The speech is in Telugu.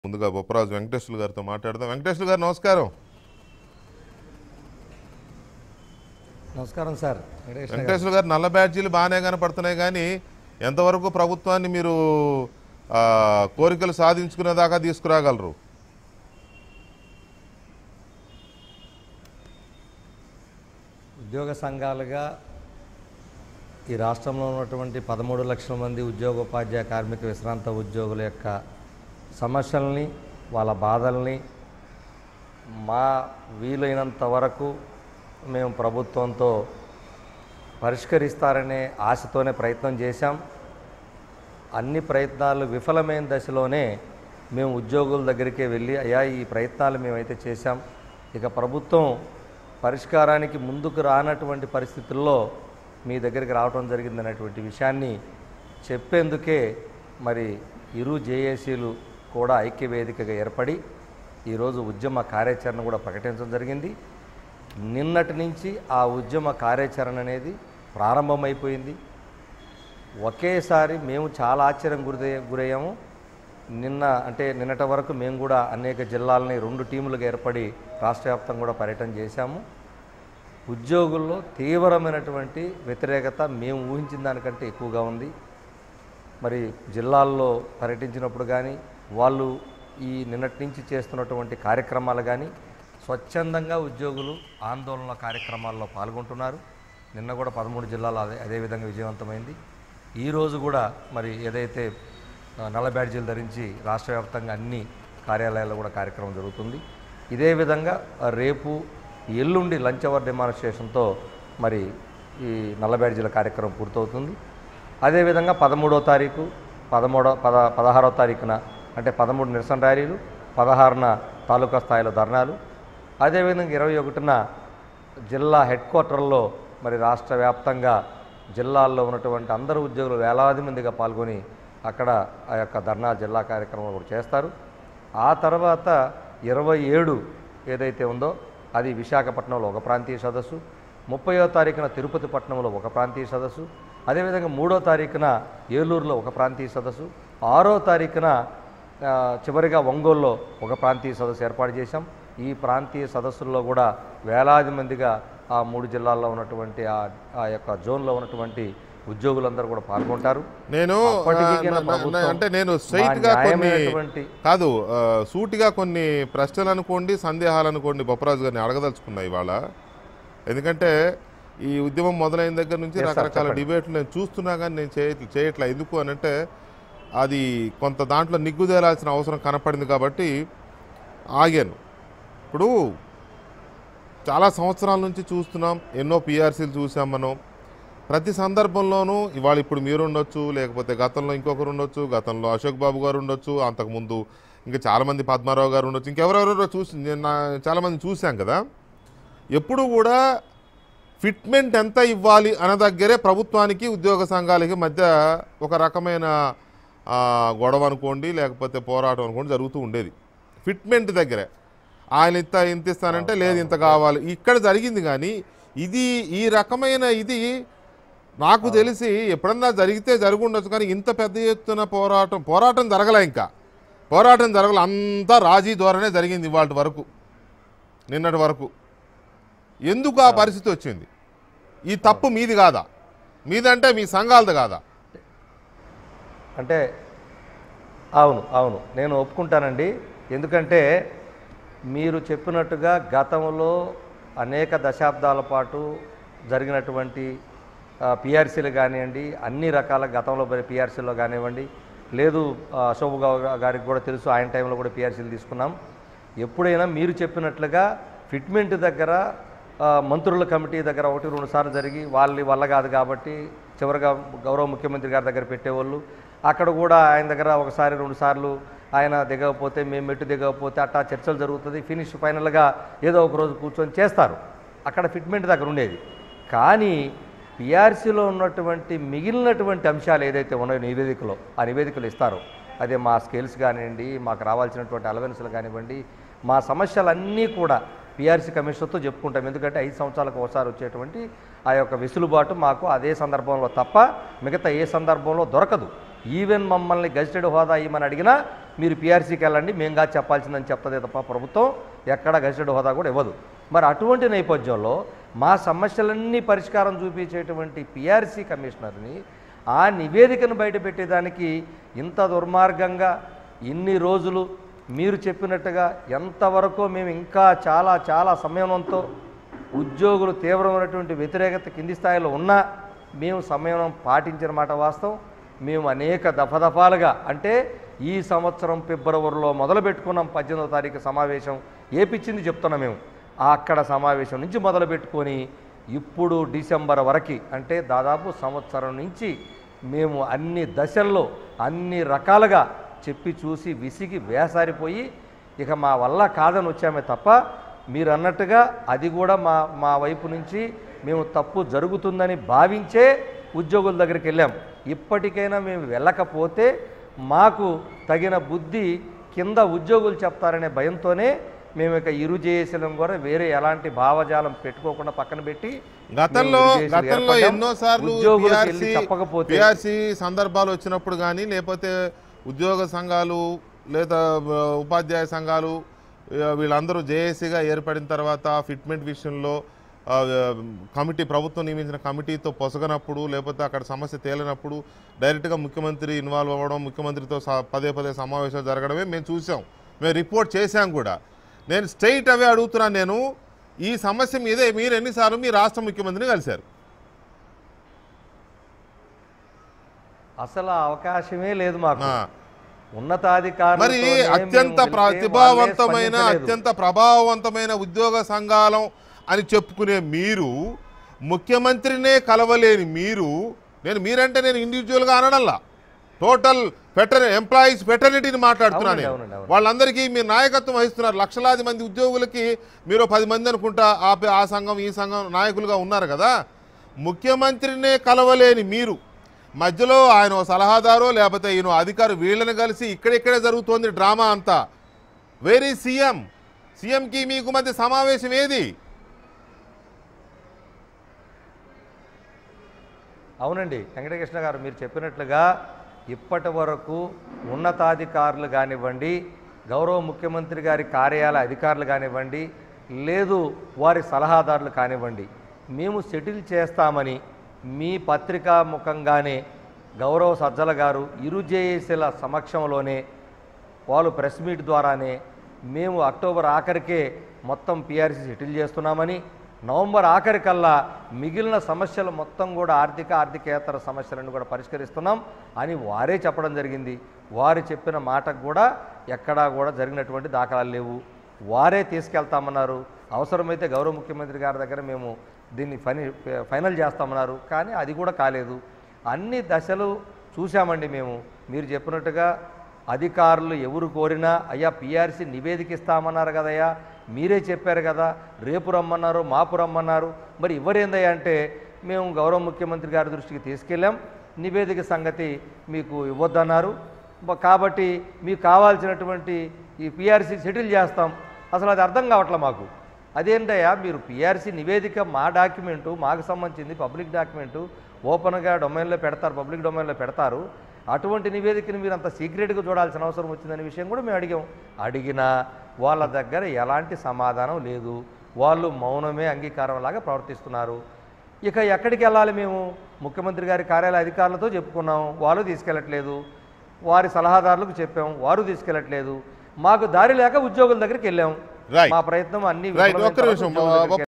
ముందుగా బొప్పరాజు వెంకటేశ్వర గారితో మాట్లాడదాం వెంకటేశ్వర గారు నమస్కారం నమస్కారం సార్ వెంకటేశ్వర గారు. వెంకటేశ్వర గారు నల్ల బ్యాడ్జీలు బాగానే కనపడుతున్నాయి కానీ ఎంతవరకు ప్రభుత్వాన్ని మీరు ఆ, కోరికలు సాధించుకునే దాకా తీసుకురాగలరు ఉద్యోగ సంఘాలుగా ఈ రాష్ట్రంలో ఉన్నటువంటి పదమూడు లక్షల మంది ఉద్యోగోపాధ్యాయ కార్మిక విశ్రాంత ఉద్యోగుల యొక్క సమస్యల్ని వాళ్ళ బాధల్ని మా వీలైనంత వరకు మేము ప్రభుత్వంతో పరిష్కరిస్తారనే ఆశతోనే ప్రయత్నం చేశాం అన్ని ప్రయత్నాలు విఫలమైన దశలోనే మేము ఉద్యోగుల దగ్గరికే వెళ్ళి అయ్యా ఈ ప్రయత్నాలు మేమైతే చేశాం ఇక ప్రభుత్వం పరిష్కారానికి ముందుకు రానటువంటి పరిస్థితుల్లో మీ దగ్గరికి రావడం జరిగింది అనేటువంటి విషయాన్ని చెప్పేందుకే మరి ఇరు జేఏసీలు కూడా ఐక్య వేదికగా ఏర్పడి ఈరోజు ఉద్యమ కార్యాచరణ కూడా ప్రకటించడం జరిగింది నిన్నటి నుంచి ఆ ఉద్యమ కార్యాచరణ అనేది ప్రారంభమైపోయింది ఒకేసారి మేము చాలా ఆశ్చర్యం గురి గురయ్యాము నిన్న అంటే నిన్నటి వరకు మేము కూడా అనేక జిల్లాలని రెండు టీములుగా ఏర్పడి రాష్ట్ర వ్యాప్తంగా కూడా పర్యటన చేశాము ఉద్యోగుల్లో తీవ్రమైనటువంటి వ్యతిరేకత మేము ఊహించిన దానికంటే ఎక్కువగా ఉంది మరి జిల్లాల్లో పర్యటించినప్పుడు కానీ వాళ్ళు ఈ నిన్నటి నుంచి చేస్తున్నటువంటి కార్యక్రమాలు కానీ స్వచ్ఛందంగా ఉద్యోగులు ఆందోళన కార్యక్రమాల్లో పాల్గొంటున్నారు నిన్న కూడా పదమూడు జిల్లాలు అదే అదేవిధంగా విజయవంతమైంది ఈరోజు కూడా మరి ఏదైతే ఆ, నల్ల బ్యాడ్జీలు ధరించి రాష్ట్ర వ్యాప్తంగా అన్ని కార్యాలయాల్లో కూడా కార్యక్రమం జరుగుతుంది ఇదే విధంగా ఆ, రేపు ఎల్లుండి లంచ్ అవర్ డెమాన్స్ట్రేషన్తో మరి ఈ నల్ల బ్యాడ్జీల కార్యక్రమం పూర్తవుతుంది అదేవిధంగా పదమూడో తారీఖు పదమూడో పద పదహారో తారీఖున అంటే పదమూడు నిరసన ర్యాలీలు పదహారున తాలూకా స్థాయిలో ధర్నాలు అదేవిధంగా ఇరవై ఒకటిన జిల్లా హెడ్ క్వార్టర్లో మరి రాష్ట్ర వ్యాప్తంగా జిల్లాల్లో ఉన్నటువంటి అందరు ఉద్యోగులు వేలాది మందిగా పాల్గొని అక్కడ ఆ యొక్క ధర్నా జిల్లా కార్యక్రమం కూడా చేస్తారు ఆ తర్వాత ఇరవై ఏడు ఏదైతే ఉందో అది విశాఖపట్నంలో ఒక ప్రాంతీయ సదస్సు ముప్పయో తారీఖున తిరుపతి పట్టణంలో ఒక ప్రాంతీయ సదస్సు అదేవిధంగా మూడో తారీఖున ఏలూరులో ఒక ప్రాంతీయ సదస్సు ఆరో తారీఖున ఆ, చివరిగా ఒంగోలులో ఒక ప్రాంతీయ సదస్సు ఏర్పాటు చేశాం ఈ ప్రాంతీయ సదస్సుల్లో కూడా వేలాది మందిగా ఆ మూడు జిల్లాల్లో ఉన్నటువంటి ఆ ఆ యొక్క జోన్లో ఉన్నటువంటి ఉద్యోగులందరూ కూడా పాల్గొంటారు నేను అప్పటికి ఆ, కింద నా- నా- ప్రభుత్వం అంటే నేను మా స్ట్రైట్ గా కొన్ని న్యాయమైనటువంటి కాదు ఆ, సూటిగా కొన్ని ప్రశ్నలు అనుకోండి సందేహాలు అనుకోండి బొప్పరాజు గారిని అడగదలుచుకున్నా ఇవాళ ఎందుకంటే ఈ ఉద్యమం మొదలైన దగ్గర నుంచి Yes, sir, రకరకాల చెప్పండి. డిబేట్లు నేను చూస్తున్నా కానీ నేను చేయట్లే చేయట్లే ఎందుకు అని అంటే అది కొంత దాంట్లో నిగ్గుదేలాల్సిన అవసరం కనపడింది కాబట్టి ఆగాను ఇప్పుడు చాలా సంవత్సరాల నుంచి చూస్తున్నాం ఎన్నో పిఆర్సీలు చూసాం మనం ప్రతి సందర్భంలోనూ ఇవాళ ఇప్పుడు మీరు ఉండొచ్చు లేకపోతే గతంలో ఇంకొకరు ఉండొచ్చు గతంలో అశోక్ బాబు గారు ఉండొచ్చు అంతకుముందు ఇంకా చాలామంది పద్మారావు గారు ఉండొచ్చు ఇంకెవరెవరో చూసి నేను నా- చాలామంది చూశాం కదా ఎప్పుడు కూడా ఫిట్మెంట్ ఎంత ఇవ్వాలి అన్న దగ్గరే ప్రభుత్వానికి ఉద్యోగ సంఘాలకి మధ్య ఒక రకమైన ఆ, గొడవ అనుకోండి లేకపోతే పోరాటం అనుకోండి జరుగుతూ ఉండేది ఫిట్మెంట్ దగ్గరే ఆయన ఇంత ఇంత ఇస్తానంటే లేదు ఇంత కావాలి ఇక్కడ జరిగింది కానీ ఇది ఈ రకమైన ఇది నాకు తెలిసి ఎప్పుడన్నా జరిగితే జరుగుండొచ్చు కానీ ఇంత పెద్ద ఎత్తున పోరాటం పోరాటం జరగలే ఇంకా పోరాటం జరగలే అంతా రాజీ ధోరణే జరిగింది ఇవాళ వరకు నిన్నటి వరకు ఎందుకు ఆ పరిస్థితి వచ్చింది ఈ తప్పు మీది కాదా మీదంటే మీ సంఘాలది కాదా అంటే అవును అవును నేను ఒప్పుకుంటానండి ఎందుకంటే మీరు చెప్పినట్టుగా గతంలో అనేక దశాబ్దాల పాటు జరిగినటువంటి పిఆర్సీలు కానివ్వండి అన్ని రకాల గతంలో పిఆర్సీలో కానివ్వండి లేదు ఆ, అశోక్ గా- గారికి కూడా తెలుసు ఆయన టైంలో కూడా పిఆర్సీలు తీసుకున్నాం ఎప్పుడైనా మీరు చెప్పినట్లుగా ఫిట్మెంట్ దగ్గర ఆ, మంత్రుల కమిటీ దగ్గర ఒకటి రెండు సార్లు జరిగి వాళ్ళ వల్ల కాదు కాబట్టి చివరిగా గౌరవ ముఖ్యమంత్రి గారి దగ్గర పెట్టేవాళ్ళు అక్కడ కూడా ఆయన దగ్గర ఒకసారి రెండు సార్లు ఆయన దిగకపోతే మేము మెట్టు దిగకపోతే అట్టా చర్చలు జరుగుతుంది ఫినిష్ ఫైనల్గా ఏదో ఒక రోజు కూర్చొని చేస్తారు అక్కడ ఫిట్మెంట్ దగ్గర ఉండేది కానీ పిఆర్సీలో ఉన్నటువంటి మిగిలినటువంటి అంశాలు ఏదైతే ఉన్నాయో నివేదికలో ఆ నివేదికలు ఇస్తారు అదే మా స్కేల్స్ కానివ్వండి మాకు రావాల్సినటువంటి అలవెన్స్లు కానివ్వండి మా సమస్యలన్నీ కూడా పిఆర్సీ కమిషన్తో చెప్పుకుంటాం ఎందుకంటే ఐదు సంవత్సరాలకు ఒకసారి వచ్చేటువంటి ఆ యొక్క వెసులుబాటు మాకు అదే సందర్భంలో తప్ప మిగతా ఏ సందర్భంలో దొరకదు ఈవెన్ మమ్మల్ని గజిటెడ్ హోదా ఇవ్వమని అడిగినా మీరు పీఆర్సీకి వెళ్ళండి మేము కాదు చెప్పాల్సిందని చెప్తుంది తప్ప ప్రభుత్వం ఎక్కడ గజిటెడ్ హోదా కూడా ఇవ్వదు మరి అటువంటి నేపథ్యంలో మా సమస్యలన్నీ పరిష్కారం చూపించేటువంటి పీఆర్సీ కమిషనర్ని ఆ నివేదికను బయటపెట్టేదానికి ఇంత దుర్మార్గంగా ఇన్ని రోజులు మీరు చెప్పినట్టుగా ఎంతవరకు మేము ఇంకా చాలా చాలా సంయమనంతో ఉద్యోగులు తీవ్రమైనటువంటి వ్యతిరేకత కింది స్థాయిలో ఉన్నా మేము సంయమనం పాటించిన మాట వాస్తవం మేము అనేక దఫదఫాలుగా అంటే ఈ సంవత్సరం ఫిబ్రవరిలో మొదలు పెట్టుకున్నాం పద్దెనిమిదో తారీఖు సమావేశం ఏపిచ్చింది చెప్తున్నాం మేము ఆ అక్కడ సమావేశం నుంచి మొదలు పెట్టుకొని ఇప్పుడు డిసెంబర్ వరకు అంటే దాదాపు సంవత్సరం నుంచి మేము అన్ని దశల్లో అన్ని రకాలుగా చెప్పి చూసి విసిగి వేసారిపోయి ఇక మా వల్ల కాదని వచ్చామే తప్ప మీరు అన్నట్టుగా అది కూడా మా మా వైపు నుంచి మేము తప్పు జరుగుతుందని భావించే ఉద్యోగుల దగ్గరికి వెళ్ళాం ఇప్పటికైనా మేము వెళ్ళకపోతే మాకు తగిన బుద్ధి కింద ఉద్యోగులు చెప్తారనే భయంతోనే మేము ఇక ఇరు జేఏసీలను కూడా వేరే ఎలాంటి భావజాలం పెట్టుకోకుండా పక్కన పెట్టి గతంలో మేము ఇరు జేఏసీలు గతంలో ఏర్పడ్డాం. ఎన్నోసార్లు ఉద్యోగులకు PRC వెళ్ళి చెప్పకపోతే పిఆర్సీ సందర్భాలు వచ్చినప్పుడు కానీ లేకపోతే ఉద్యోగ సంఘాలు లేదా ఆ, ఉపాధ్యాయ సంఘాలు ఆ, వీళ్ళందరూ జేఏసీగా ఏర్పడిన తర్వాత ఫిట్మెంట్ విషయంలో ఆ, కమిటీ ప్రభుత్వం నియమించిన కమిటీతో పొసగనప్పుడు లేకపోతే అక్కడ సమస్య తేలినప్పుడు డైరెక్ట్గా ముఖ్యమంత్రి ఇన్వాల్వ్ అవ్వడం ముఖ్యమంత్రితో స- పదే పదే సమావేశాలు జరగడమే మేము చూసాం మేము రిపోర్ట్ చేశాం కూడా నేను స్ట్రైట్ అవే అడుగుతున్నాను నేను ఈ సమస్య మీదే మీరు ఎన్నిసార్లు మీ రాష్ట్ర ముఖ్యమంత్రిని కలిశారు అసలు ఆ అవకాశమే లేదు మాకు ఆ. ఉన్నతాధికారులు మరి అత్యంత ప్రతిభావంతమైన అత్యంత ప్రభావవంతమైన ఉద్యోగ సంఘాలం అని చెప్పుకునే మీరు ముఖ్యమంత్రినే కలవలేని మీరు నేను మీరంటే నేను ఇండివిజువల్గా అనడంలా టోటల్ ఫెటర్ ఎంప్లాయీస్ ఫెటర్నిటీని మాట్లాడుతున్నాను అవునండి, నేను. అవునండి, అవును. వాళ్ళందరికీ మీరు నాయకత్వం వహిస్తున్నారు లక్షలాది మంది ఉద్యోగులకి మీరు పది మంది అనుకుంటా ఆ పే- ఆ సంఘం ఈ సంఘం నాయకులుగా ఉన్నారు కదా ముఖ్యమంత్రినే కలవలేని మీరు మధ్యలో ఆయన ఓ సలహాదారో లేకపోతే ఈయన అధికారు వీళ్ళని కలిసి ఇక్కడిక్కడే జరుగుతోంది డ్రామా అంతా వెరీ సీఎం సీఎంకి మీకు మధ్య సమావేశం ఏది అవునండి వెంకటకృష్ణ గారు మీరు చెప్పినట్లుగా ఇప్పటి వరకు ఉన్నతాధికారులు కానివ్వండి గౌరవ ముఖ్యమంత్రి గారి కార్యాలయ అధికారులు కానివ్వండి లేదు వారి సలహాదారులు కానివ్వండి మేము సెటిల్ చేస్తామని మీ పత్రికా ముఖంగానే గౌరవ సజ్జల గారు ఇరు జేఏసీల సమక్షంలోనే వాళ్ళు ప్రెస్ మీట్ ద్వారానే మేము అక్టోబర్ ఆఖరికే మొత్తం పిఆర్సీ సెటిల్ చేస్తున్నామని నవంబర్ ఆఖరికల్లా మిగిలిన సమస్యలు మొత్తం కూడా ఆర్థిక ఆర్థికేతర సమస్యలను కూడా పరిష్కరిస్తున్నాం అని వారే చెప్పడం జరిగింది వారు చెప్పిన మాటకు కూడా ఎక్కడా కూడా జరిగినటువంటి దాఖలాలు లేవు వారే తీసుకెళ్తామన్నారు అవసరమైతే గౌరవ ముఖ్యమంత్రి గారి దగ్గర మేము దీన్ని ఫైన ఫైనల్ చేస్తామన్నారు కానీ అది కూడా కాలేదు అన్ని దశలు చూశామండి మేము మీరు చెప్పినట్టుగా అధికారులు ఎవరు కోరినా అయ్యా పిఆర్సీ నివేదిక ఇస్తామన్నారు కదయ్యా మీరే చెప్పారు కదా రేపు రమ్మన్నారు మాపు రమ్మన్నారు మరి ఎవరేందయ్యా అంటే మేము గౌరవ ముఖ్యమంత్రి గారి దృష్టికి తీసుకెళ్ళాం నివేదిక సంగతి మీకు ఇవ్వద్దన్నారు బ- కాబట్టి మీకు కావాల్సినటువంటి ఈ పిఆర్సీ సెటిల్ చేస్తాం అసలు అది అర్థం కావట్లే మాకు అదేంటయ్యా మీరు పిఆర్సీ నివేదిక మా డాక్యుమెంటు మాకు సంబంధించింది పబ్లిక్ డాక్యుమెంటు ఓపెన్గా డొమైన్లో పెడతారు పబ్లిక్ డొమైన్లో పెడతారు అటువంటి నివేదికని మీరు అంత సీక్రెట్గా చూడాల్సిన అవసరం వచ్చిందనే విషయం కూడా మేము అడిగాం అడిగినా వాళ్ళ దగ్గర ఎలాంటి సమాధానం లేదు వాళ్ళు మౌనమే అంగీకారం లాగా ప్రవర్తిస్తున్నారు ఇక ఎక్కడికి వెళ్ళాలి మేము ముఖ్యమంత్రి గారి కార్యాలయ అధికారులతో చెప్పుకున్నాం వాళ్ళు తీసుకెళ్ళట్లేదు వారి సలహాదారులకు చెప్పాం వారు తీసుకెళ్ళట్లేదు మాకు దారి లేక ఉద్యోగుల దగ్గరికి వెళ్ళాం Right. మా ప్రయత్నం అన్ని రైట్ విఫలమైన ఒక్క తర్వాత నిమిషం ఉద్యోగుల దగ్గరికి